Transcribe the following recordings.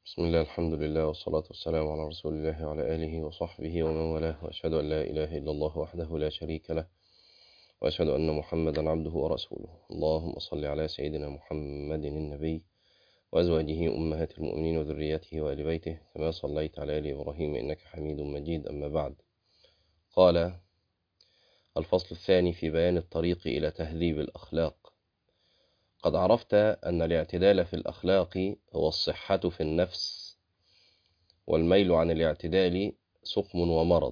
بسم الله الحمد لله والصلاة والسلام على رسول الله وعلى آله وصحبه ومن والاه وأشهد أن لا إله إلا الله وحده لا شريك له وأشهد أن محمدا عبده ورسوله اللهم صل على سيدنا محمد النبي وأزواجه أمهات المؤمنين وذريته وآل بيته كما صليت على آل إبراهيم إنك حميد مجيد أما بعد قال الفصل الثاني في بيان الطريق إلى تهذيب الأخلاق قد عرفت أن الاعتدال في الأخلاق هو الصحة في النفس والميل عن الاعتدال سقم ومرض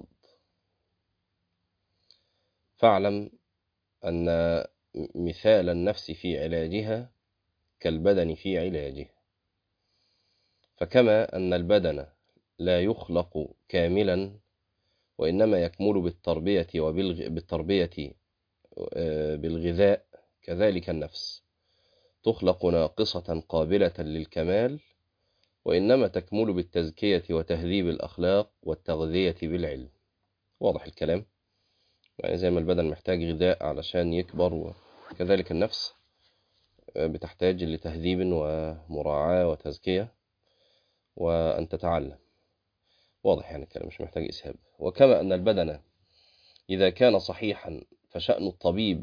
فاعلم أن مثال النفس في علاجها كالبدن في علاجه فكما أن البدن لا يخلق كاملا وإنما يكمل بالتربية وبالتربية بالغذاء كذلك النفس تخلق ناقصة قابلة للكمال وإنما تكمل بالتزكية وتهذيب الأخلاق والتغذية بالعلم واضح الكلام يعني زي ما البدن محتاج غذاء علشان يكبر وكذلك النفس بتحتاج لتهذيب ومراعاة وتزكية وأن تتعلم واضح يعني الكلام مش محتاج إسهاب وكما أن البدن إذا كان صحيحا فشأن الطبيب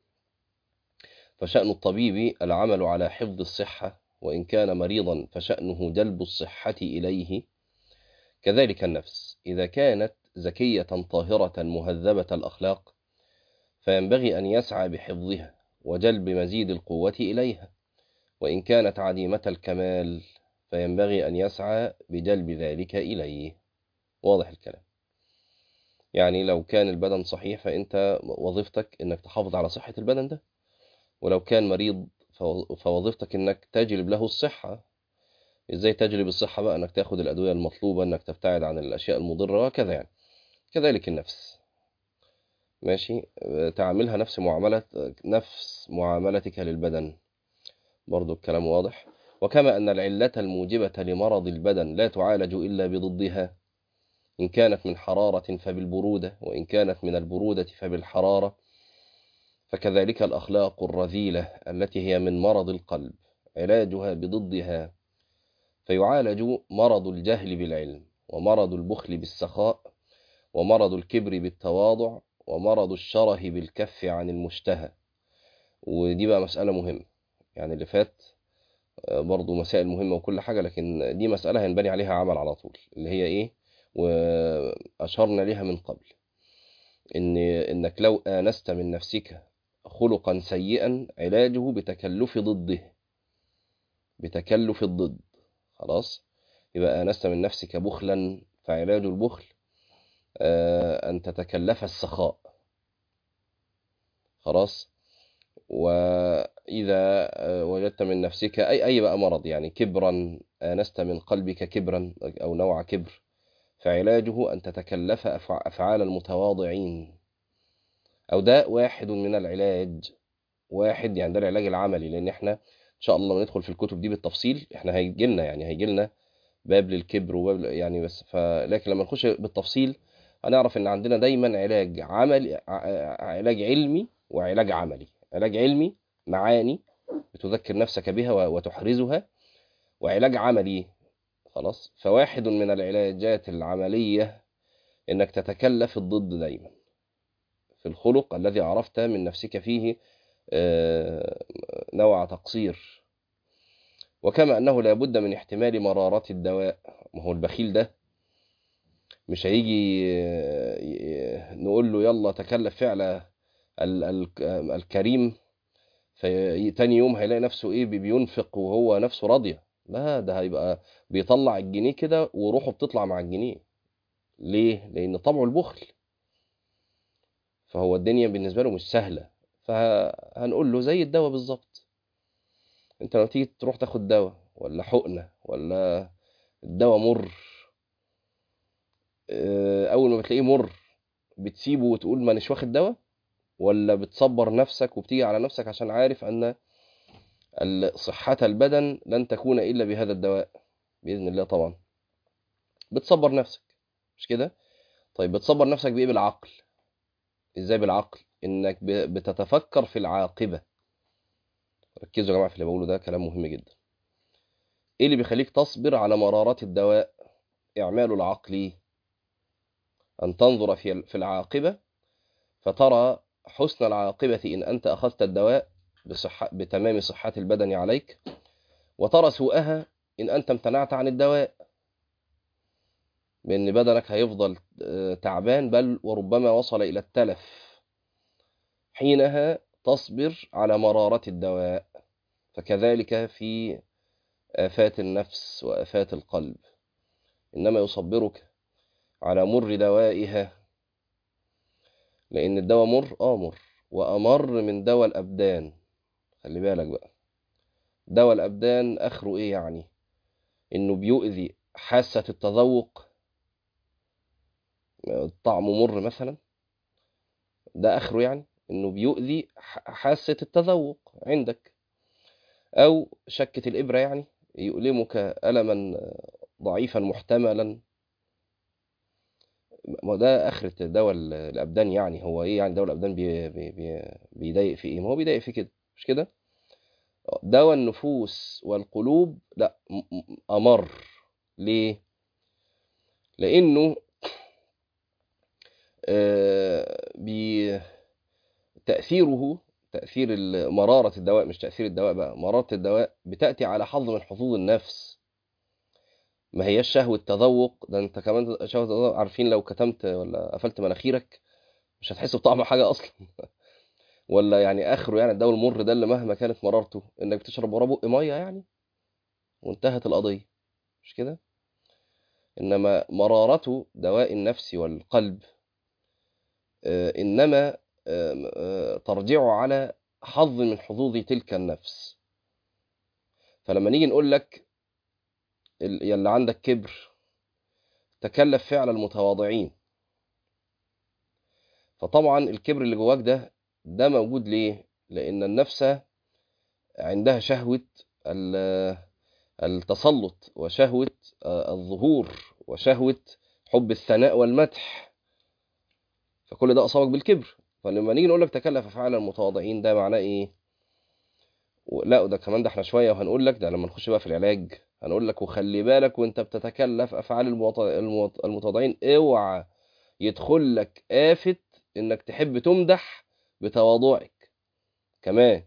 فشأن الطبيب العمل على حفظ الصحة وإن كان مريضا فشأنه جلب الصحة إليه كذلك النفس إذا كانت زكية طاهرة مهذبة الأخلاق فينبغي أن يسعى بحفظها وجلب مزيد القوة إليها وإن كانت عديمة الكمال فينبغي أن يسعى بجلب ذلك إليه واضح الكلام يعني لو كان البدن صحيح فأنت وظيفتك أنك تحافظ على صحة البدن ده ولو كان مريض فوظيفتك انك تجلب له الصحة ازاي تجلب الصحة بقى انك تاخد الادوية المطلوبة انك تبتعد عن الاشياء المضرة وكذا يعني كذلك النفس ماشي تعاملها نفس معاملة نفس معاملتك للبدن برضو الكلام واضح وكما أن العلة الموجبة لمرض البدن لا تعالج إلا بضدها إن كانت من حرارة فبالبرودة وإن كانت من البرودة فبالحرارة فكذلك الأخلاق الرذيلة التي هي من مرض القلب علاجها بضدها فيعالج مرض الجهل بالعلم ومرض البخل بالسخاء ومرض الكبر بالتواضع ومرض الشره بالكف عن المشتهى ودي بقى مسألة مهمة يعني اللي فات برضو مسائل مهمة وكل حاجة لكن دي مسألة هنبني عليها عمل على طول اللي هي ايه وأشرنا لها من قبل إن إنك لو آنست من نفسك خلقا سيئا علاجه بتكلف ضده بتكلف الضد خلاص يبقى آنست من نفسك بخلا فعلاج البخل أن تتكلف السخاء خلاص وإذا وجدت من نفسك أي أي بقى مرض يعني كبرا آنست من قلبك كبرا أو نوع كبر فعلاجه أن تتكلف أفعال المتواضعين أو ده واحد من العلاج واحد يعني ده العلاج العملي لأن احنا إن شاء الله ندخل في الكتب دي بالتفصيل احنا هيجي لنا يعني هيجي لنا باب للكبر وباب يعني بس فلكن لما نخش بالتفصيل هنعرف ان عندنا دايما علاج عملي علاج علمي وعلاج عملي علاج علمي معاني بتذكر نفسك بها وتحرزها وعلاج عملي خلاص فواحد من العلاجات العملية انك تتكلف الضد دايما في الخلق الذي عرفت من نفسك فيه نوع تقصير وكما أنه لا بد من احتمال مرارة الدواء ما هو البخيل ده مش هيجي نقول له يلا تكلف فعل الكريم فتاني يوم هيلاقي نفسه ايه بينفق وهو نفسه راضية لا ده هيبقى بيطلع الجنيه كده وروحه بتطلع مع الجنيه ليه؟ لأن طبعه البخل فهو الدنيا بالنسبة له مش سهلة فهنقول له زي الدواء بالظبط انت لما تيجي تروح تاخد دواء ولا حقنة ولا الدواء مر اول ما بتلاقيه مر بتسيبه وتقول ما نش واخد دواء ولا بتصبر نفسك وبتيجي على نفسك عشان عارف ان صحة البدن لن تكون الا بهذا الدواء باذن الله طبعا بتصبر نفسك مش كده طيب بتصبر نفسك بايه بالعقل ازاي بالعقل انك بتتفكر في العاقبة ركزوا يا جماعة في اللي بقوله ده كلام مهم جدا ايه اللي بيخليك تصبر على مرارات الدواء اعمال العقل ان تنظر في في العاقبه فترى حسن العاقبه ان انت اخذت الدواء بصحة بتمام صحه البدن عليك وترى سوءها ان انت امتنعت عن الدواء بان بدنك هيفضل تعبان بل وربما وصل الى التلف حينها تصبر على مرارة الدواء فكذلك في آفات النفس وآفات القلب إنما يصبرك على مر دوائها لأن الدواء مر آه مر وأمر من دواء الأبدان خلي بالك بقى دواء الأبدان آخره إيه يعني إنه بيؤذي حاسة التذوق الطعم مر مثلا ده آخره يعني إنه بيؤذي حاسة التذوق عندك أو شكة الإبرة يعني يؤلمك ألما ضعيفا محتملا ما ده آخرة دواء الأبدان يعني هو إيه يعني دواء الأبدان بي بي بي بيضايق في إيه؟ ما هو بيضايق في كده مش كده؟ دواء النفوس والقلوب لا أمر ليه؟ لأنه آه بي تأثيره تأثير مرارة الدواء مش تأثير الدواء بقى مرارة الدواء بتأتي على حظ من حظوظ النفس ما هياش شهوة تذوق ده انت كمان شهوة تذوق عارفين لو كتمت ولا قفلت مناخيرك مش هتحس بطعم حاجة أصلا ولا يعني آخره يعني الدواء المر ده اللي مهما كانت مرارته إنك بتشرب وراه بق مية يعني وانتهت القضية مش كده؟ إنما مرارة دواء النفس والقلب إنما ترجع على حظ من حظوظ تلك النفس فلما نيجي نقول لك يلي عندك كبر تكلف فعل المتواضعين فطبعا الكبر اللي جواك ده ده موجود ليه لان النفس عندها شهوة التسلط وشهوة الظهور وشهوة حب الثناء والمدح فكل ده أصابك بالكبر فلما نيجي نقول لك تكلف افعال المتواضعين ده معناه ايه لا ده كمان ده احنا شويه وهنقول لك ده لما نخش بقى في العلاج هنقول لك وخلي بالك وانت بتتكلف افعال المتواضعين اوعى يدخل لك آفة انك تحب تمدح بتواضعك كمان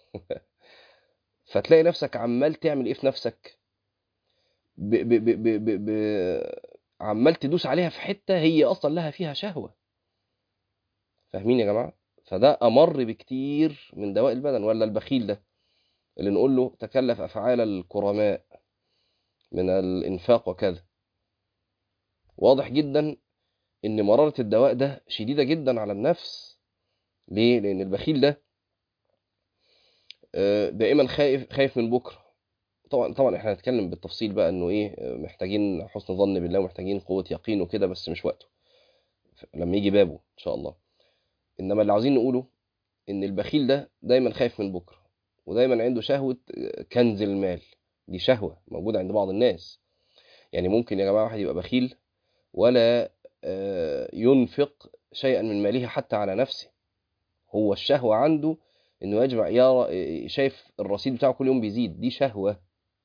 فتلاقي نفسك عمال تعمل ايه في نفسك ب ب ب ب ب ب عمال تدوس عليها في حتة هي اصلا لها فيها شهوة فاهمين يا جماعة فده أمر بكتير من دواء البدن ولا البخيل ده اللي نقول له تكلف أفعال الكرماء من الإنفاق وكذا واضح جدا إن مرارة الدواء ده شديدة جدا على النفس ليه؟ لأن البخيل ده دائما خايف خايف من بكرة طبعا طبعا احنا هنتكلم بالتفصيل بقى انه ايه محتاجين حسن ظن بالله ومحتاجين قوة يقين وكده بس مش وقته لما يجي بابه ان شاء الله انما اللي عاوزين نقوله ان البخيل ده دايما خايف من بكره ودايما عنده شهوه كنز المال دي شهوه موجوده عند بعض الناس يعني ممكن يا جماعه واحد يبقى بخيل ولا ينفق شيئا من ماله حتى على نفسه هو الشهوه عنده انه يجمع يرى شايف الرصيد بتاعه كل يوم بيزيد دي شهوه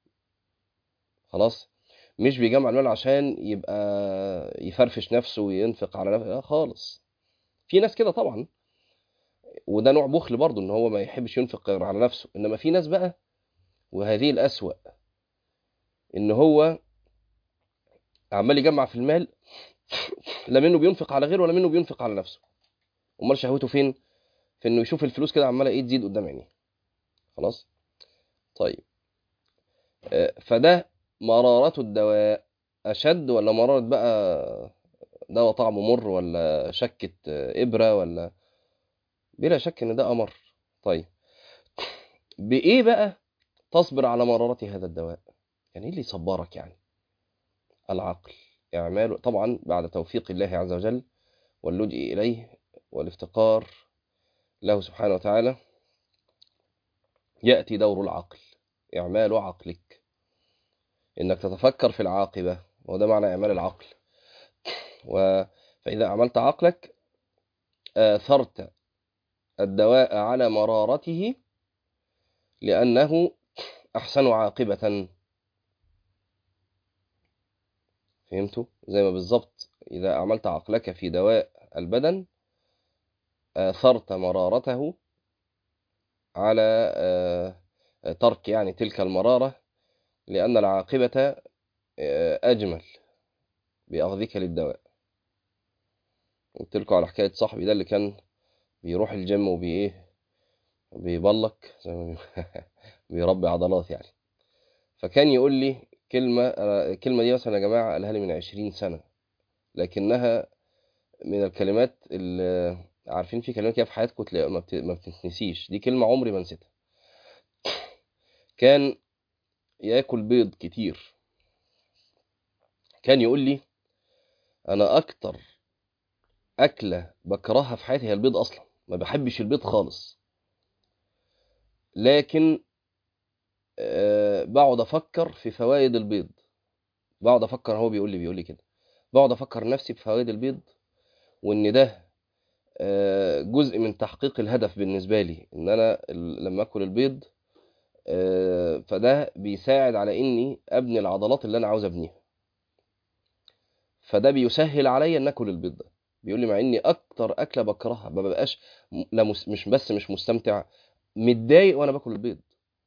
خلاص مش بيجمع المال عشان يبقى يفرفش نفسه وينفق على نفسه لا خالص في ناس كده طبعا وده نوع بخل برضه ان هو ما يحبش ينفق غير على نفسه انما في ناس بقى وهذه الأسوأ ان هو عمال يجمع في المال لا منه بينفق على غيره ولا منه بينفق على نفسه امال شهوته فين في انه يشوف الفلوس كده عماله ايه تزيد قدام عينيه خلاص طيب فده مرارة الدواء أشد ولا مرارة بقى دواء طعمه مر ولا شكة إبرة ولا بلا شك إن ده أمر طيب بإيه بقى تصبر على مرارة هذا الدواء يعني إيه اللي يصبرك يعني العقل إعمال طبعا بعد توفيق الله عز وجل واللجئ إليه والافتقار له سبحانه وتعالى يأتي دور العقل إعمال عقلك إنك تتفكر في العاقبة وده معنى إعمال العقل و... فإذا عملت عقلك آثرت الدواء على مرارته لأنه أحسن عاقبة فهمتوا زي ما بالظبط إذا أعملت عقلك في دواء البدن آثرت مرارته على ترك يعني تلك المرارة لأن العاقبة أجمل بأخذك للدواء قلت لكم على حكاية صاحبي ده اللي كان بيروح الجيم وبإيه بيبلك زي ما بيربي عضلات يعني فكان يقول لي كلمة الكلمة دي مثلا يا جماعة قالها لي من عشرين سنة لكنها من الكلمات اللي عارفين في كلمات كده في حياتكم تلاقي ما بتتنسيش دي كلمة عمري ما نسيتها كان ياكل بيض كتير كان يقول لي انا اكتر اكله بكرهها في حياتي هي البيض اصلا ما بحبش البيض خالص لكن أه بقعد افكر في فوائد البيض بقعد افكر هو بيقول لي بيقول لي كده بقعد افكر نفسي بفوائد البيض وان ده أه جزء من تحقيق الهدف بالنسبه لي ان انا لما اكل البيض أه فده بيساعد على اني ابني العضلات اللي انا عاوز ابنيها فده بيسهل عليا ان اكل البيض ده بيقول لي مع اني اكتر اكله بكرهها ما ببقاش لا مش بس مش مستمتع متضايق وانا باكل البيض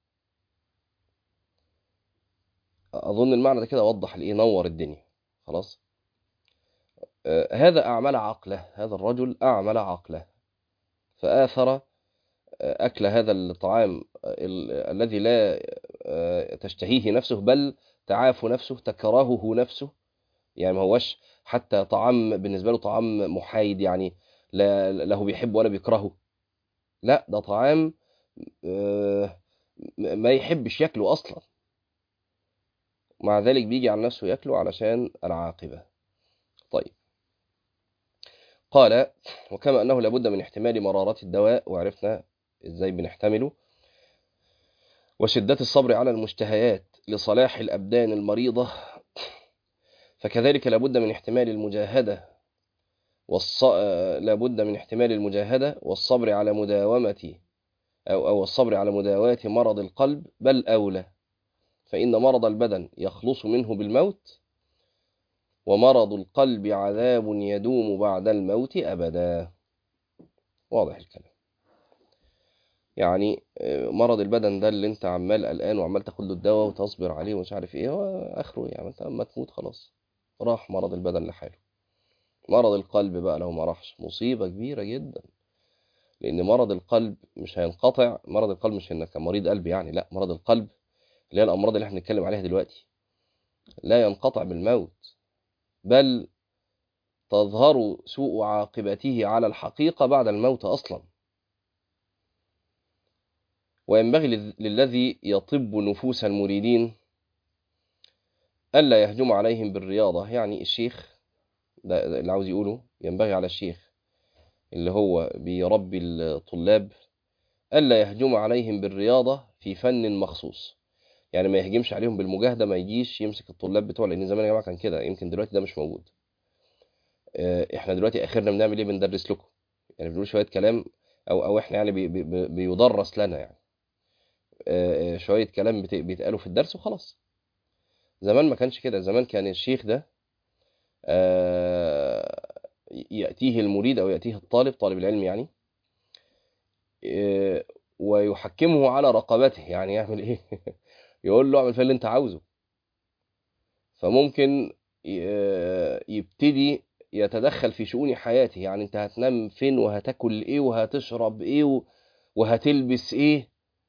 اظن المعنى ده كده وضح الايه نور الدنيا خلاص آه هذا اعمل عقله هذا الرجل اعمل عقله فاثر اكل هذا الطعام الذي لا تشتهيه نفسه بل تعاف نفسه تكرهه نفسه يعني ما هوش حتى طعام بالنسبه له طعام محايد يعني لا له بيحبه ولا بيكرهه لا ده طعام ما يحبش ياكله اصلا مع ذلك بيجي على نفسه ياكله علشان العاقبه طيب قال وكما انه لابد من احتمال مرارة الدواء وعرفنا ازاي بنحتمله وشدة الصبر على المشتهيات لصلاح الابدان المريضة فكذلك لابد من احتمال المجاهدة والص... لابد من احتمال المجاهدة والصبر على مداومة أو أو الصبر على مداواة مرض القلب بل أولى فإن مرض البدن يخلص منه بالموت ومرض القلب عذاب يدوم بعد الموت أبدا واضح الكلام يعني مرض البدن ده اللي انت عمال قلقان وعمال تاخد له الدواء وتصبر عليه ومش عارف ايه هو اخره يعني انت اما تموت خلاص راح مرض البدن لحاله مرض القلب بقى لو ما راحش مصيبة كبيرة جدا لأن مرض القلب مش هينقطع مرض القلب مش إنك مريض قلب يعني لا مرض القلب اللي هي الأمراض اللي احنا بنتكلم عليها دلوقتي لا ينقطع بالموت بل تظهر سوء عاقبته على الحقيقة بعد الموت أصلا وينبغي للذي يطب نفوس المريدين ألا يهجم عليهم بالرياضة يعني الشيخ ده اللي عاوز يقوله ينبغي على الشيخ اللي هو بيربي الطلاب ألا يهجم عليهم بالرياضة في فن مخصوص يعني ما يهجمش عليهم بالمجاهدة ما يجيش يمسك الطلاب بتوع لأن زمان يا جماعة كان كده يمكن دلوقتي ده مش موجود احنا دلوقتي اخرنا بنعمل ايه بندرس لكم يعني بنقول شوية كلام او او احنا يعني بي بي بيدرس لنا يعني شوية كلام بيتقالوا في الدرس وخلاص زمان ما كانش كده زمان كان الشيخ ده يأتيه المريد أو يأتيه الطالب طالب العلم يعني ويحكمه على رقبته يعني يعمل إيه يقول له اعمل فيه اللي أنت عاوزه فممكن يبتدي يتدخل في شؤون حياته يعني أنت هتنام فين وهتاكل إيه وهتشرب إيه وهتلبس إيه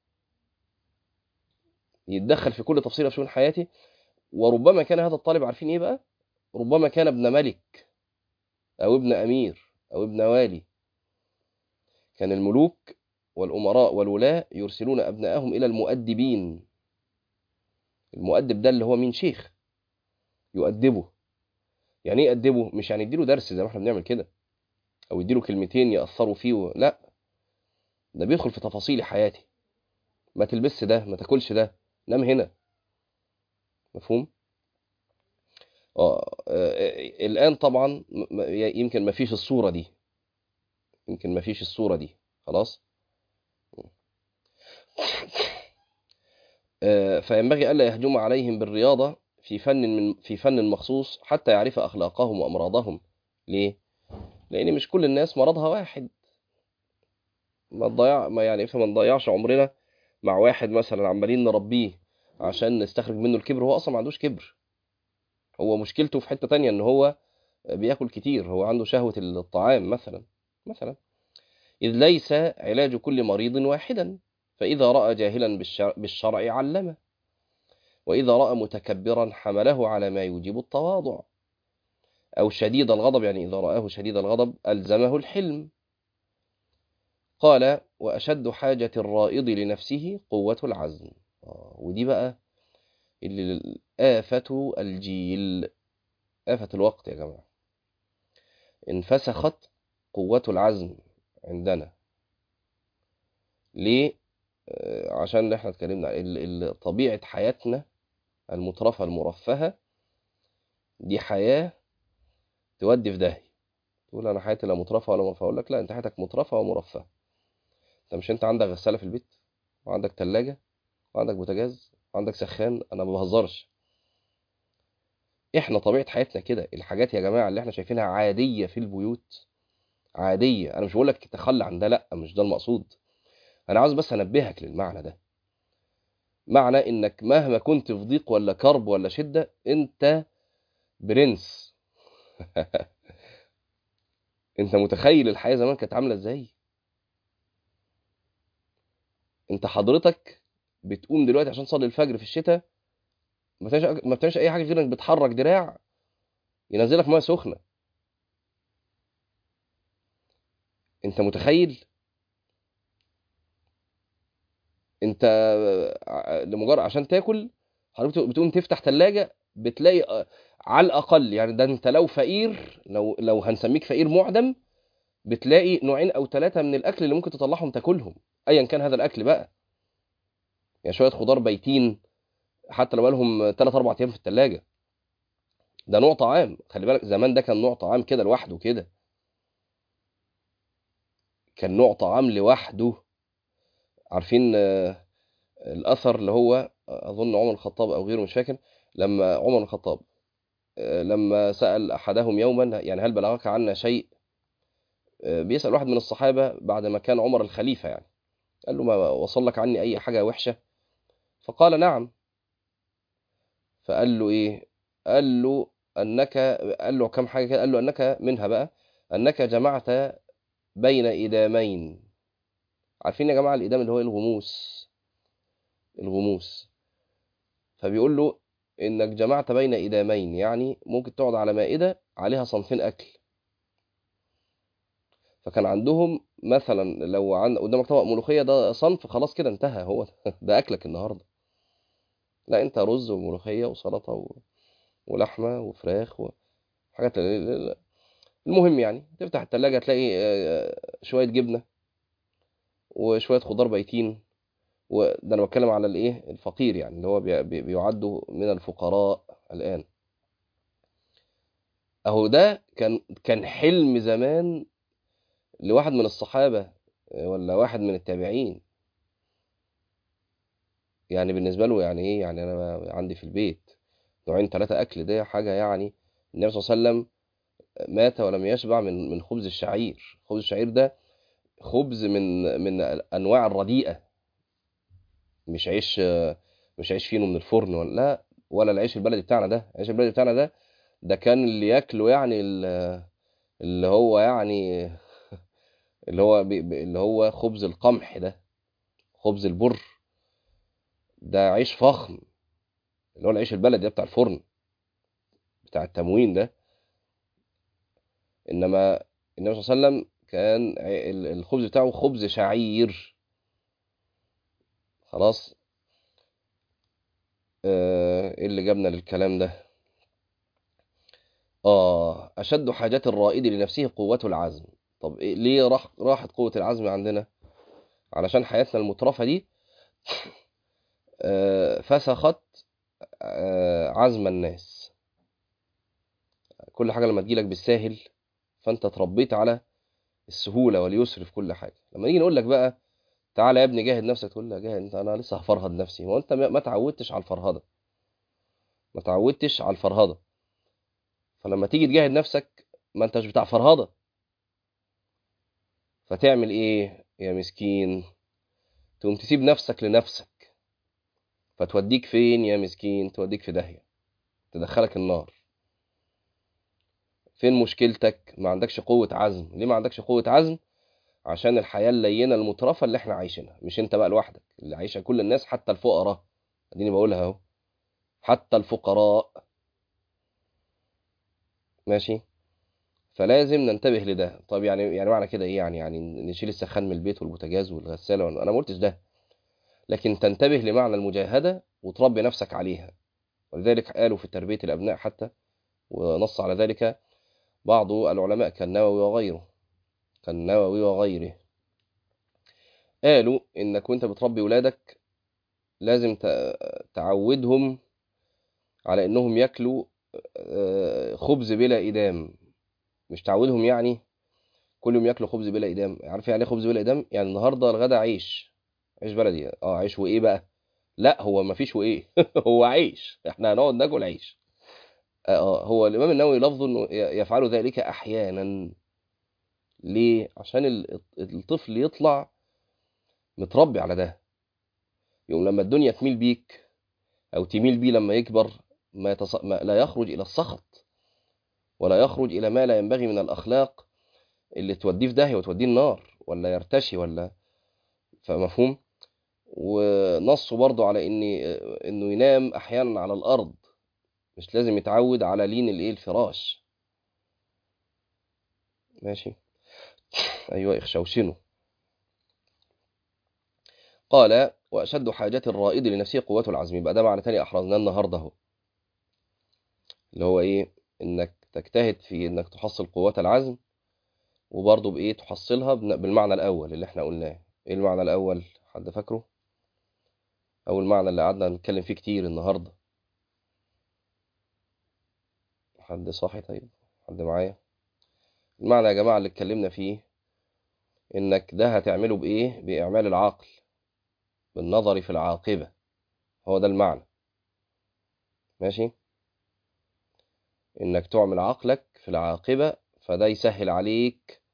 يتدخل في كل تفصيلة في شؤون حياته وربما كان هذا الطالب عارفين إيه بقى ربما كان ابن ملك أو ابن أمير أو ابن والي كان الملوك والأمراء والولاة يرسلون أبنائهم إلى المؤدبين المؤدب ده اللي هو مين شيخ يؤدبه يعني ايه يؤدبه مش يعني يديله درس زي ما احنا بنعمل كده او يديله كلمتين يأثروا فيه و... لا ده بيدخل في تفاصيل حياتي ما تلبسش ده ما تاكلش ده نام هنا مفهوم آه الآن طبعا يمكن ما فيش الصورة دي يمكن ما فيش الصورة دي خلاص آه فينبغي ألا يهجم عليهم بالرياضة في فن من في فن مخصوص حتى يعرف أخلاقهم وأمراضهم ليه؟ لأن مش كل الناس مرضها واحد ما تضيع ما يعني فما نضيعش عمرنا مع واحد مثلا عمالين نربيه عشان نستخرج منه الكبر هو أصلا ما عندوش كبر هو مشكلته في حتة تانية إن هو بياكل كتير هو عنده شهوة الطعام مثلا مثلا إذ ليس علاج كل مريض واحدا فإذا رأى جاهلا بالشرع, بالشرع علمه وإذا رأى متكبرا حمله على ما يوجب التواضع أو شديد الغضب يعني إذا رآه شديد الغضب ألزمه الحلم قال وأشد حاجة الرائض لنفسه قوة العزم ودي بقى اللي آفة الجيل آفة الوقت يا جماعة انفسخت قوة العزم عندنا ليه عشان احنا اتكلمنا طبيعة حياتنا المترفة المرفهة دي حياة تودي في داهية تقول انا حياتي لا مترفة ولا مرفهة اقول لك لا انت حياتك مترفة ومرفهة انت مش انت عندك غسالة في البيت وعندك تلاجة وعندك بوتاجاز وعندك سخان انا ما بهزرش احنا طبيعة حياتنا كده الحاجات يا جماعة اللي احنا شايفينها عادية في البيوت عادية انا مش بقول لك تخلى عن ده لا مش ده المقصود انا عاوز بس انبهك للمعنى ده معنى انك مهما كنت في ضيق ولا كرب ولا شدة انت برنس انت متخيل الحياة زمان كانت عاملة ازاي انت حضرتك بتقوم دلوقتي عشان تصلي الفجر في الشتاء ما بتعملش ما بتعملش اي حاجه غير انك بتحرك دراع ينزلك ميه سخنه انت متخيل انت لمجرد عشان تاكل حضرتك بتقوم تفتح ثلاجه بتلاقي على الاقل يعني ده انت لو فقير لو لو هنسميك فقير معدم بتلاقي نوعين او ثلاثه من الاكل اللي ممكن تطلعهم تاكلهم ايا كان هذا الاكل بقى يعني شويه خضار بايتين حتى لو بقالهم 3 4 ايام في الثلاجه ده نوع طعام خلي بالك زمان ده كان نوع طعام كده لوحده كده كان نوع طعام لوحده عارفين الاثر اللي هو اظن عمر الخطاب او غيره مش فاكر لما عمر الخطاب لما سال احدهم يوما يعني هل بلغك عنا شيء بيسال واحد من الصحابه بعد ما كان عمر الخليفه يعني قال له ما وصل لك عني اي حاجه وحشه فقال نعم فقال له ايه قال له انك قال له كم حاجه كده قال له انك منها بقى انك جمعت بين ادامين عارفين يا جماعه الادام اللي هو الغموس الغموس فبيقول له انك جمعت بين ادامين يعني ممكن تقعد على مائده عليها صنفين اكل فكان عندهم مثلا لو عند قدامك طبق ملوخيه ده صنف خلاص كده انتهى هو ده اكلك النهارده لا انت رز وملوخيه وسلطه و... ولحمه وفراخ وحاجات المهم يعني تفتح التلاجة تلاقي شويه جبنه وشويه خضار بايتين وده انا بتكلم على الايه الفقير يعني اللي هو بي... بيعدوا من الفقراء الان اهو ده كان كان حلم زمان لواحد من الصحابه ولا واحد من التابعين يعني بالنسبه له يعني ايه يعني انا عندي في البيت نوعين ثلاثه اكل ده حاجه يعني النبي صلى الله عليه وسلم مات ولم يشبع من من خبز الشعير خبز الشعير ده خبز من من انواع الرديئه مش عيش مش عيش فينو من الفرن ولا لا ولا العيش البلدي بتاعنا ده العيش البلدي بتاعنا ده ده كان اللي ياكله يعني اللي هو يعني اللي هو اللي هو خبز القمح ده خبز البر ده عيش فخم اللي هو العيش البلدي ده بتاع الفرن بتاع التموين ده انما النبي صلى الله عليه وسلم كان الخبز بتاعه خبز شعير خلاص ايه اللي جابنا للكلام ده اه اشد حاجات الرائد لنفسه قوة العزم طب إيه ليه راح راحت قوة العزم عندنا علشان حياتنا المترفة دي آه فسخت آه عزم الناس كل حاجة لما تجيلك بالساهل فانت اتربيت على السهولة واليسر في كل حاجة لما نيجي نقول لك بقى تعالى يا ابني جاهد نفسك تقول لا جاهد انت انا لسه هفرهد نفسي هو انت ما تعودتش على الفرهده ما تعودتش على الفرهده فلما تيجي تجاهد نفسك ما انتش بتاع فرهده فتعمل ايه يا مسكين تقوم تسيب نفسك لنفسك فتوديك فين يا مسكين توديك في داهيه تدخلك النار فين مشكلتك ما عندكش قوه عزم ليه ما عندكش قوه عزم عشان الحياه اللينه المترفه اللي احنا عايشينها مش انت بقى لوحدك اللي عايشها كل الناس حتى الفقراء اديني بقولها اهو حتى الفقراء ماشي فلازم ننتبه لده طب يعني يعني معنى كده ايه يعني يعني نشيل السخان من البيت والبوتاجاز والغساله انا ما قلتش ده لكن تنتبه لمعنى المجاهده وتربي نفسك عليها ولذلك قالوا في تربيه الابناء حتى ونص على ذلك بعض العلماء كالنووي وغيره كالنووي وغيره قالوا انك وانت بتربي ولادك لازم تعودهم على انهم ياكلوا خبز بلا إدام مش تعودهم يعني كل يوم ياكلوا خبز بلا إدام عارف يعني ايه خبز بلا إدام يعني النهارده الغدا عيش عيش بلدي اه عيش وايه بقى لا هو ما فيش وايه هو عيش احنا هنقعد ناكل عيش اه هو الامام النووي لفظه انه يفعل ذلك احيانا ليه عشان الطفل يطلع متربي على ده يوم لما الدنيا تميل بيك او تميل بيه لما يكبر ما, يتص... ما لا يخرج إلى السخط ولا يخرج إلى ما لا ينبغي من الأخلاق اللي توديه في داهية وتوديه النار ولا يرتشي ولا فمفهوم ونصوا برضو على إن إنه ينام أحيانا على الأرض مش لازم يتعود على لين الإيه الفراش ماشي أيوة اخشوشنوا قال وأشد حاجة الرائد لنفسه قوة العزم يبقى ده معنى تاني أحرزناه النهارده اهو اللي هو ايه انك تجتهد في انك تحصل قوات العزم وبرضه بايه تحصلها بالمعنى الاول اللي احنا قلناه ايه المعنى الاول حد فاكره او المعنى اللي قعدنا نتكلم فيه كتير النهارده حد صاحي طيب حد معايا المعنى يا جماعه اللي اتكلمنا فيه انك ده هتعمله بايه باعمال العقل بالنظر في العاقبه هو ده المعنى ماشي انك تعمل عقلك في العاقبة فده يسهل عليك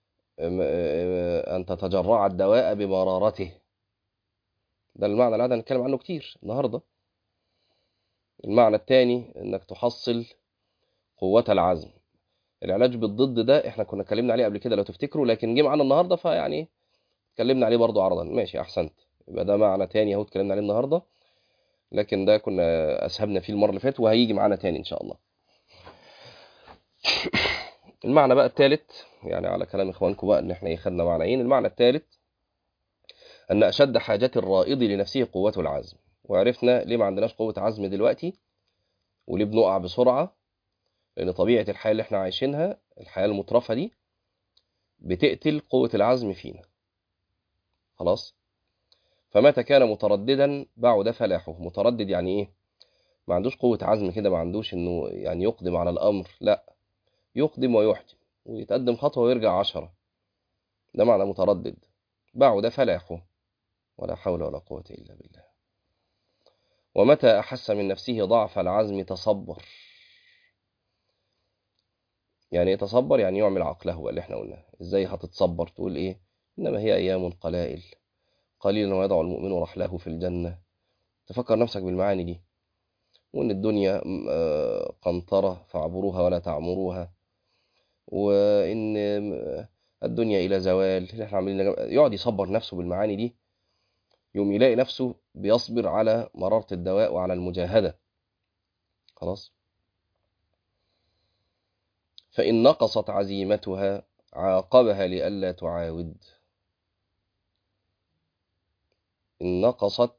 ان تتجرع الدواء بمرارته ده المعنى اللي قاعد نتكلم عنه كتير النهاردة المعنى الثاني انك تحصل قوة العزم العلاج بالضد ده احنا كنا اتكلمنا عليه قبل كده لو تفتكروا لكن جه معانا النهارده فيعني اتكلمنا عليه برضو عرضا ماشي احسنت يبقى ده معنى تاني اهو اتكلمنا عليه النهارده لكن ده كنا اسهبنا فيه المره اللي فاتت وهيجي معانا تاني ان شاء الله المعنى بقى الثالث يعني على كلام اخوانكم بقى ان احنا خدنا معنيين المعنى الثالث ان اشد حاجة الرائض لنفسه قوة العزم وعرفنا ليه ما عندناش قوة عزم دلوقتي وليه بنقع بسرعة لان طبيعة الحياة اللي احنا عايشينها الحياة المترفة دي بتقتل قوة العزم فينا خلاص فمتى كان مترددا بعد فلاحه متردد يعني ايه ما عندوش قوة عزم كده ما عندوش انه يعني يقدم على الامر لا يقدم ويحجم ويتقدم خطوة ويرجع عشرة ده معنى متردد بعد فلاحه ولا حول ولا قوة إلا بالله ومتى أحس من نفسه ضعف العزم تصبر يعني يتصبر يعني يعمل عقله اللي احنا قلناه ازاي هتتصبر تقول ايه انما هي ايام قلائل قليلا ويضع المؤمن رحله في الجنة تفكر نفسك بالمعاني دي وان الدنيا قنطرة فاعبروها ولا تعمروها وان الدنيا الى زوال اللي احنا عاملين يقعد يصبر نفسه بالمعاني دي يوم يلاقي نفسه بيصبر على مرارة الدواء وعلى المجاهدة خلاص فإن نقصت عزيمتها عاقبها لئلا تعاود إن نقصت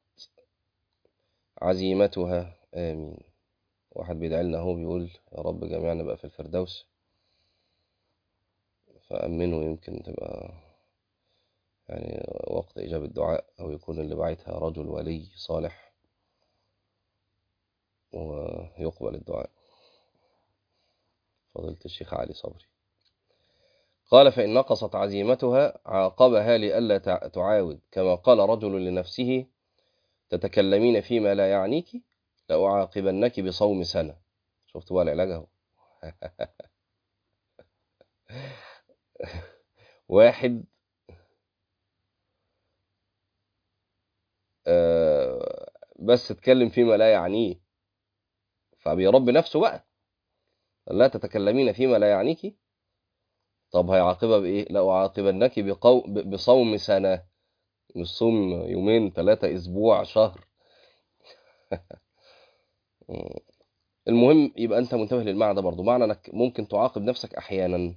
عزيمتها آمين واحد بيدعي لنا هو بيقول يا رب جميعنا بقى في الفردوس فأمنه يمكن تبقى يعني وقت إجابة الدعاء أو يكون اللي بعتها رجل ولي صالح ويقبل الدعاء فضيلة الشيخ علي صبري قال فإن نقصت عزيمتها عاقبها لئلا تعاود كما قال رجل لنفسه تتكلمين فيما لا يعنيك لأعاقبنك بصوم سنة شفت بقى العلاج اهو واحد آه، بس اتكلم فيما لا يعنيه فبيربي نفسه بقى لا تتكلمين فيما لا يعنيك طب هيعاقبها بايه لا اعاقبنك بقو... ب- بصوم سنه مش صوم يومين ثلاثه اسبوع شهر المهم يبقى انت منتبه للمعنى ده برضو معنى انك ممكن تعاقب نفسك احيانا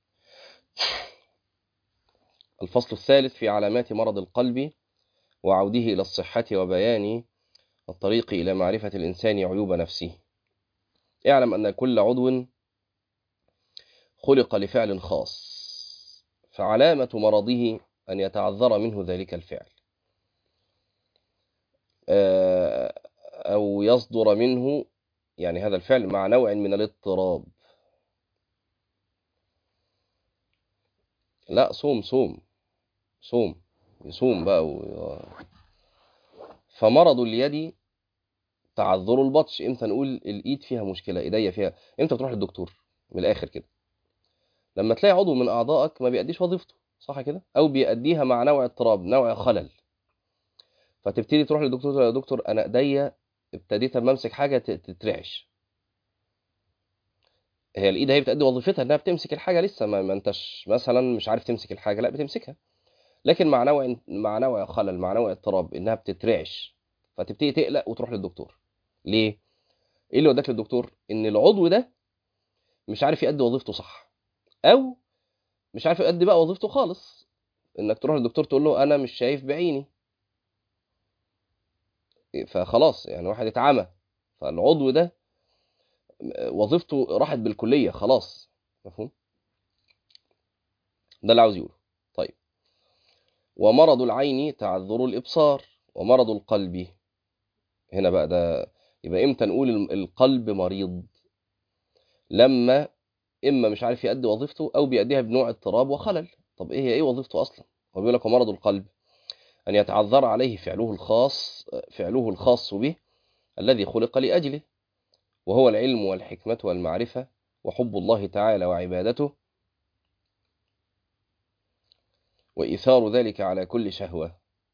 الفصل الثالث في علامات مرض القلب وعوده الى الصحه وبيان الطريق الى معرفه الانسان عيوب نفسه اعلم ان كل عضو خلق لفعل خاص فعلامة مرضه أن يتعذر منه ذلك الفعل آه، أو يصدر منه يعني هذا الفعل مع نوع من الاضطراب لا صوم صوم صوم يصوم بقى و... فمرض اليد تعذر البطش امتى نقول الايد فيها مشكله ايديا فيها امتى تروح للدكتور من الاخر كده لما تلاقي عضو من اعضائك ما بيأديش وظيفته صح كده او بيأديها مع نوع اضطراب نوع خلل فتبتدي تروح للدكتور تقول له يا دكتور انا ايديا ابتديت اما امسك حاجه ت- تترعش هي الايد هي بتأدي وظيفتها انها بتمسك الحاجه لسه ما, ما انتش مثلا مش عارف تمسك الحاجه لا بتمسكها لكن مع نوع مع نوع خلل مع نوع اضطراب انها بتترعش فتبتدي تقلق وتروح للدكتور ليه ايه اللي وداك للدكتور ان العضو ده مش عارف يأدي وظيفته صح او مش عارف يؤدي بقى وظيفته خالص انك تروح للدكتور تقول له انا مش شايف بعيني فخلاص يعني واحد اتعمى فالعضو ده وظيفته راحت بالكليه خلاص مفهوم ده اللي عاوز يقوله طيب ومرض العين تعذر الابصار ومرض القلب هنا بقى ده يبقى امتى نقول ال- القلب مريض لما اما مش عارف يؤدي وظيفته او بيأديها بنوع اضطراب وخلل طب ايه هي ايه وظيفته اصلا هو بيقول لك ومرض القلب ان يتعذر عليه فعله الخاص فعله الخاص به الذي خلق لاجله وهو العلم والحكمه والمعرفه وحب الله تعالى وعبادته وايثار ذلك على كل شهوه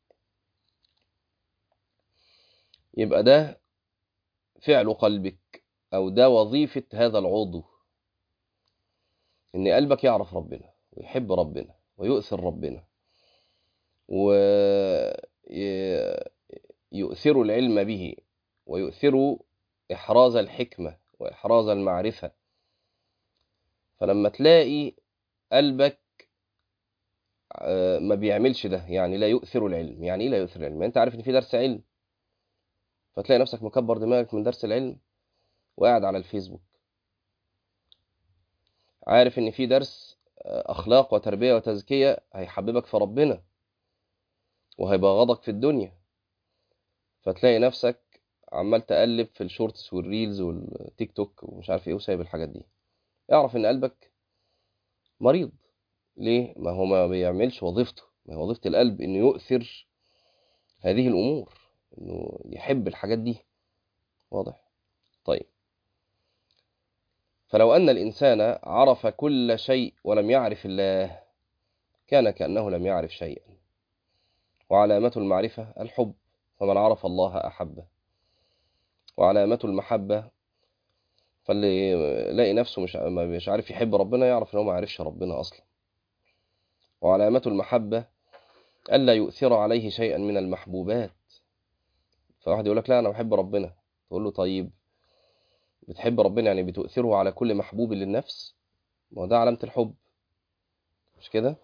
يبقى ده فعل قلبك او ده وظيفه هذا العضو ان قلبك يعرف ربنا ويحب ربنا ويؤثر ربنا ويؤثر العلم به ويؤثر إحراز الحكمة وإحراز المعرفة فلما تلاقي قلبك آه، ما بيعملش ده يعني لا يؤثر العلم يعني ايه لا يؤثر العلم يعني انت عارف ان في درس علم فتلاقي نفسك مكبر دماغك من درس العلم وقاعد على الفيسبوك عارف ان في درس آه، اخلاق وتربية وتزكية هيحببك في ربنا وهيبغضك في الدنيا فتلاقي نفسك عمال تقلب في الشورتس والريلز والتيك توك ومش عارف ايه وسايب الحاجات دي اعرف ان قلبك مريض ليه ما هو ما بيعملش وظيفته ما هي وظيفة القلب انه يؤثر هذه الامور انه يحب الحاجات دي واضح طيب فلو ان الانسان عرف كل شيء ولم يعرف الله كان كانه لم يعرف شيئا وعلامة المعرفة الحب فمن عرف الله أحبه وعلامة المحبة فاللي يلاقي نفسه مش مش عارف يحب ربنا يعرف ان هو ما عرفش ربنا اصلا وعلامة المحبة ألا يؤثر عليه شيئا من المحبوبات فواحد يقول لك لا أنا بحب ربنا تقول له طيب بتحب ربنا يعني بتؤثره على كل محبوب للنفس ما هو ده علامة الحب مش كده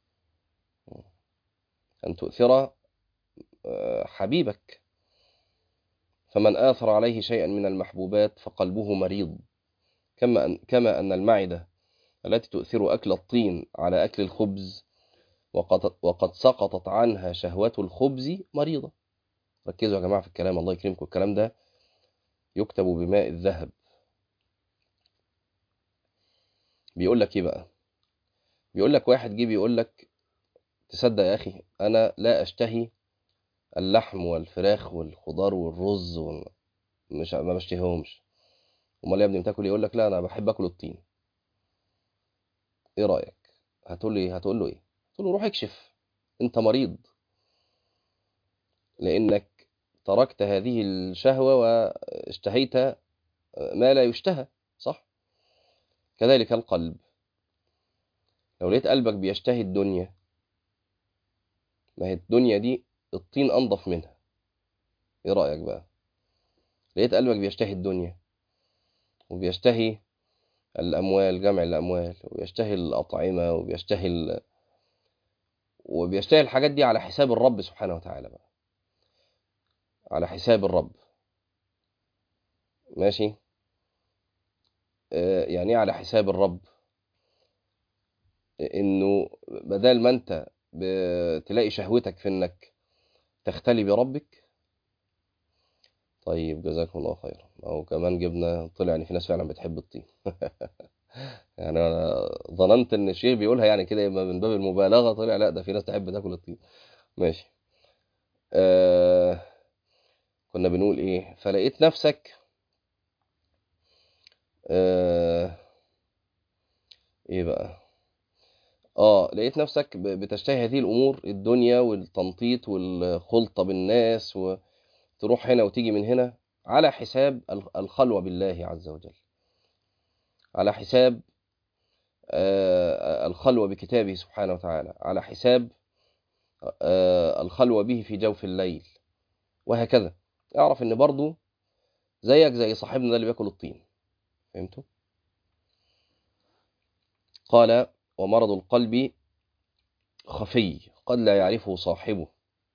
أن تؤثر آه، حبيبك فمن آثر عليه شيئا من المحبوبات فقلبه مريض كما أن, كما أن المعدة التي تؤثر أكل الطين على أكل الخبز وقد, وقد سقطت عنها شهوة الخبز مريضة ركزوا يا جماعة في الكلام الله يكرمكم الكلام ده يكتب بماء الذهب بيقول لك ايه بقى بيقول لك واحد جه بيقول لك تصدق يا اخي انا لا اشتهي اللحم والفراخ والخضار والرز وال... مش ما بشتهيهمش امال يا ابني بتاكل ايه يقول لك لا انا بحب اكل الطين ايه رايك هتقول لي هتقول له ايه تقول له روح اكشف انت مريض لانك تركت هذه الشهوه واشتهيت ما لا يشتهى صح كذلك القلب لو لقيت قلبك بيشتهي الدنيا ما هي الدنيا دي الطين انضف منها ايه رايك بقى لقيت قلبك بيشتهي الدنيا وبيشتهي الأموال جمع الأموال وبيشتهي الأطعمة وبيشتهي ال... وبيشتهي الحاجات دي على حساب الرب سبحانه وتعالى بقى على حساب الرب ماشي آه يعني ايه على حساب الرب انه بدل ما انت بتلاقي شهوتك في انك تختلي بربك طيب جزاكم الله خيرا او كمان جبنا طلع ان في ناس فعلا بتحب الطين يعني انا ظننت ان الشيخ بيقولها يعني كده من باب المبالغه طلع لا ده في ناس تحب تاكل الطين ماشي آه كنا بنقول ايه فلقيت نفسك آه ايه بقى اه لقيت نفسك بتشتهي هذه الامور الدنيا والتنطيط والخلطه بالناس و... تروح هنا وتيجي من هنا على حساب الخلوة بالله عز وجل على حساب الخلوة بكتابه سبحانه وتعالى على حساب الخلوة به في جوف الليل وهكذا اعرف ان برضو زيك زي صاحبنا ده اللي بياكل الطين فهمتوا قال ومرض القلب خفي قد لا يعرفه صاحبه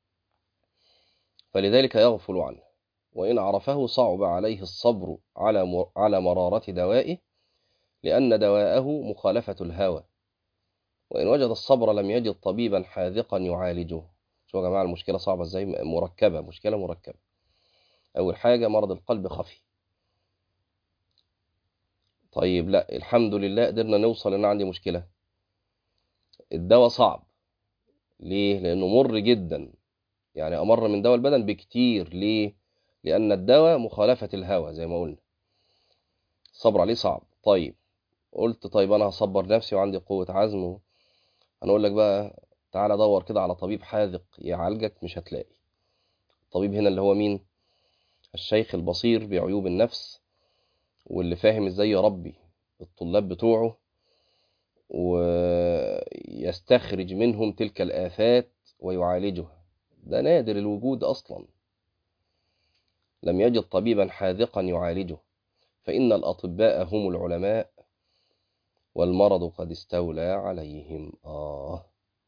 فلذلك يغفل عنه وإن عرفه صعب عليه الصبر على على مرارة دوائه لأن دواءه مخالفة الهوى وإن وجد الصبر لم يجد طبيبا حاذقا يعالجه شو يا جماعة المشكلة صعبة ازاي مركبة مشكلة مركبة أول حاجة مرض القلب خفي طيب لا الحمد لله قدرنا نوصل إن عندي مشكلة الدواء صعب ليه؟ لأنه مر جدا يعني أمر من دواء البدن بكتير ليه؟ لأن الدواء مخالفة الهوى زي ما قلنا الصبر عليه صعب طيب قلت طيب أنا هصبر نفسي وعندي قوة عزم هنقول لك بقى تعالى دور كده على طبيب حاذق يعالجك مش هتلاقي الطبيب هنا اللي هو مين الشيخ البصير بعيوب النفس واللي فاهم ازاي يربي الطلاب بتوعه ويستخرج منهم تلك الآفات ويعالجها ده نادر الوجود أصلا لم يجد طبيبا حاذقا يعالجه فإن الأطباء هم العلماء والمرض قد استولى عليهم آه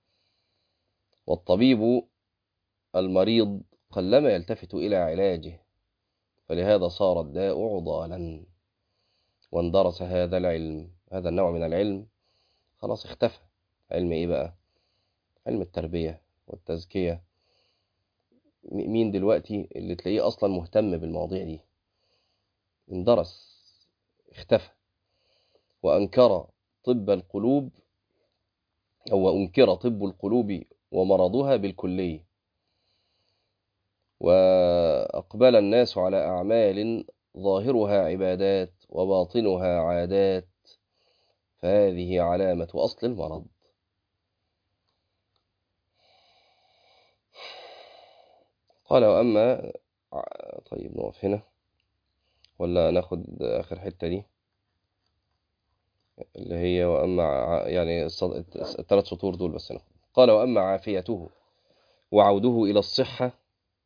والطبيب المريض قلما يلتفت إلى علاجه فلهذا صار الداء عضالا واندرس هذا العلم هذا النوع من العلم خلاص اختفى علم ايه بقى علم التربية والتزكية مين دلوقتي اللي تلاقيه اصلا مهتم بالمواضيع دي اندرس اختفى وانكر طب القلوب او انكر طب القلوب ومرضها بالكليه واقبل الناس على اعمال ظاهرها عبادات وباطنها عادات فهذه علامه اصل المرض قال وأما طيب نقف هنا ولا ناخد آخر حتة دي اللي هي وأما يعني الثلاث سطور دول بس ناخد قال وأما عافيته وعوده إلى الصحة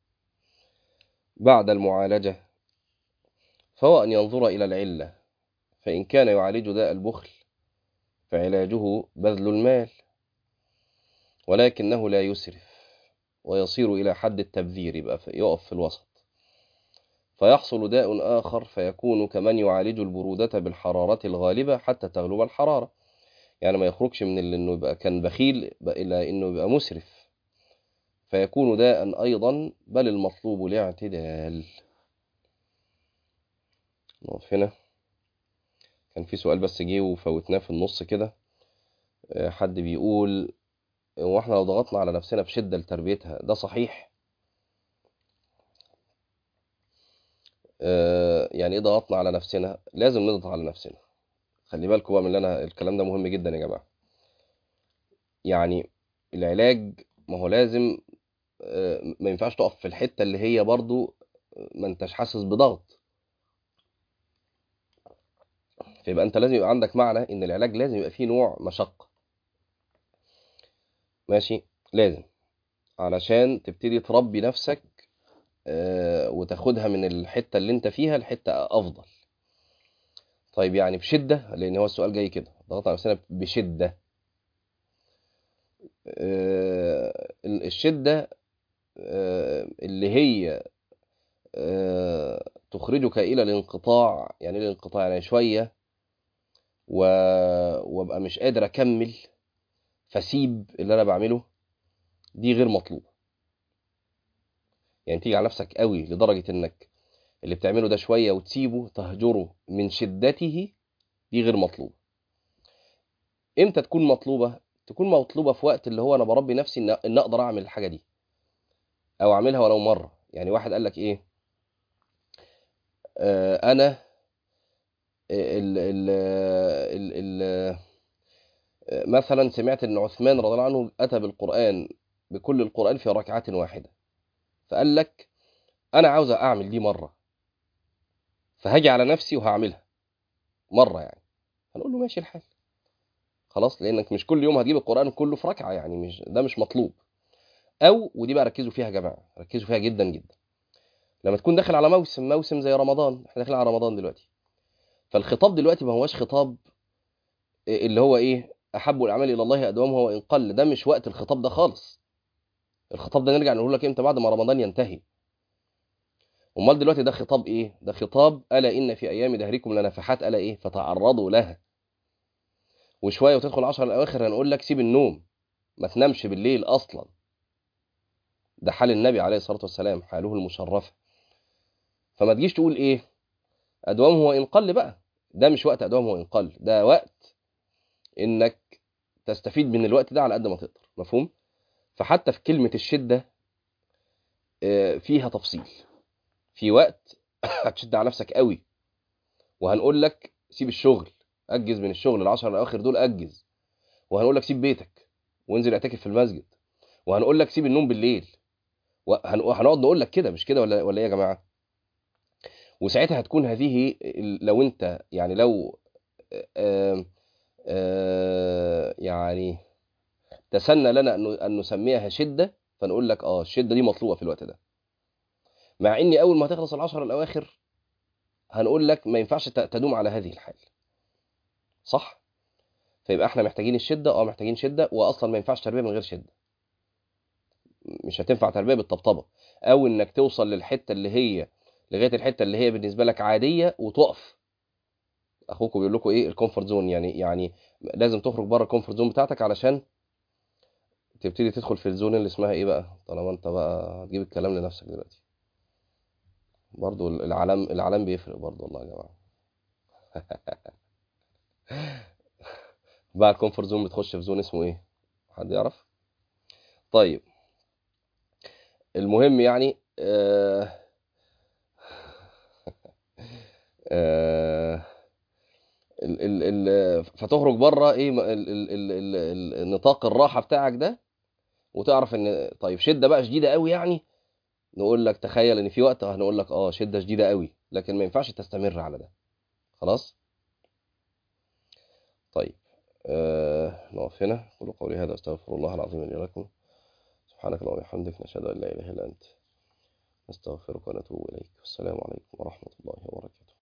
بعد المعالجة فهو أن ينظر إلى العلة فإن كان يعالج داء البخل فعلاجه بذل المال ولكنه لا يسرف ويصير إلى حد التبذير يبقى يقف في الوسط فيحصل داء آخر فيكون كمن يعالج البرودة بالحرارة الغالبة حتى تغلب الحرارة يعني ما يخرجش من إنه يبقى كان بخيل إلى إنه يبقى مسرف فيكون داء أيضا بل المطلوب الاعتدال نقف هنا كان في سؤال بس جه وفوتناه في النص كده حد بيقول واحنا لو ضغطنا على نفسنا بشدة لتربيتها ده صحيح آه، يعني ايه ضغطنا على نفسنا لازم نضغط على نفسنا خلي بالكم بقى من اللي انا الكلام ده مهم جدا يا جماعه يعني العلاج ما هو لازم آه، ما ينفعش تقف في الحته اللي هي برضو ما انتش حاسس بضغط فيبقى انت لازم يبقى عندك معنى ان العلاج لازم يبقى فيه نوع مشقه ماشي لازم علشان تبتدي تربي نفسك آه، وتاخدها من الحته اللي انت فيها لحته افضل طيب يعني بشده لان هو السؤال جاي كده ضغط على نفسنا بشده آه، الشده آه، اللي هي آه، تخرجك الى الانقطاع يعني ايه الانقطاع يعني شويه و... وابقى مش قادر اكمل فسيب اللي انا بعمله دي غير مطلوبه يعني تيجي على نفسك قوي لدرجه انك اللي بتعمله ده شويه وتسيبه تهجره من شدته دي غير مطلوبه امتى تكون مطلوبه تكون مطلوبه في وقت اللي هو انا بربي نفسي ان إن اقدر اعمل الحاجه دي او اعملها ولو مره يعني واحد قال لك ايه آه انا ال ال ال ال مثلا سمعت ان عثمان رضي الله عنه اتى بالقران بكل القران في ركعه واحده فقال لك انا عاوز اعمل دي مره فهاجي على نفسي وهعملها مره يعني هنقول له ماشي الحال خلاص لانك مش كل يوم هتجيب القران كله في ركعه يعني مش ده مش مطلوب او ودي بقى ركزوا فيها يا جماعه ركزوا فيها جدا جدا لما تكون داخل على موسم موسم زي رمضان احنا داخلين على رمضان دلوقتي فالخطاب دلوقتي ما هوش خطاب اللي هو ايه احب الاعمال الى الله ادومها وان قل ده مش وقت الخطاب ده خالص الخطاب ده نرجع نقول لك امتى بعد ما رمضان ينتهي امال دلوقتي ده خطاب ايه ده خطاب الا ان في ايام دهركم لنفحات الا ايه فتعرضوا لها وشويه وتدخل عشر الاواخر هنقول لك سيب النوم ما تنامش بالليل اصلا ده حال النبي عليه الصلاه والسلام حاله المشرفه فما تجيش تقول ايه ادومه وان قل بقى ده مش وقت ادومه وان قل ده وقت انك تستفيد من الوقت ده على قد ما تقدر مفهوم فحتى في كلمه الشده آه، فيها تفصيل في وقت هتشد على نفسك قوي وهنقول لك سيب الشغل اجز من الشغل العشر الاواخر دول اجز وهنقول لك سيب بيتك وانزل اعتكف في المسجد وهنقول لك سيب النوم بالليل وهن- وهنقعد نقول لك كده مش كده ولا ولا ايه يا جماعه وساعتها هتكون هذه ال- لو انت يعني لو آه، آه، يعني تسنى لنا ان ان نسميها شده فنقول لك اه الشده دي مطلوبه في الوقت ده مع اني اول ما هتخلص العشر الاواخر هنقول لك ما ينفعش ت- تدوم على هذه الحال صح فيبقى احنا محتاجين الشده اه محتاجين شده واصلا ما ينفعش تربيه من غير شده مش هتنفع تربيه بالطبطبه او انك توصل للحته اللي هي لغايه الحته اللي هي بالنسبه لك عاديه وتقف اخوكم بيقول لكم ايه الكومفورت زون يعني يعني لازم تخرج بره الكومفورت زون بتاعتك علشان تبتدي تدخل في الزون اللي اسمها ايه بقى طالما انت بقى هتجيب الكلام لنفسك دلوقتي برضو العلم العلم بيفرق برضو والله يا جماعه بقى الكومفورت زون بتخش في زون اسمه ايه حد يعرف طيب المهم يعني آه آه ال ال ال فتخرج بره ايه ال ال ال ال ال نطاق الراحه بتاعك ده وتعرف ان طيب شده بقى شديده قوي يعني نقول لك تخيل ان في وقت هنقول لك اه شده شديده قوي لكن ما ينفعش تستمر على ده خلاص طيب آه نقف هنا قولوا قولي هذا استغفر الله العظيم لي ولكم سبحانك اللهم وبحمدك نشهد ان لا اله الا انت نستغفرك ونتوب اليك والسلام عليكم ورحمه الله وبركاته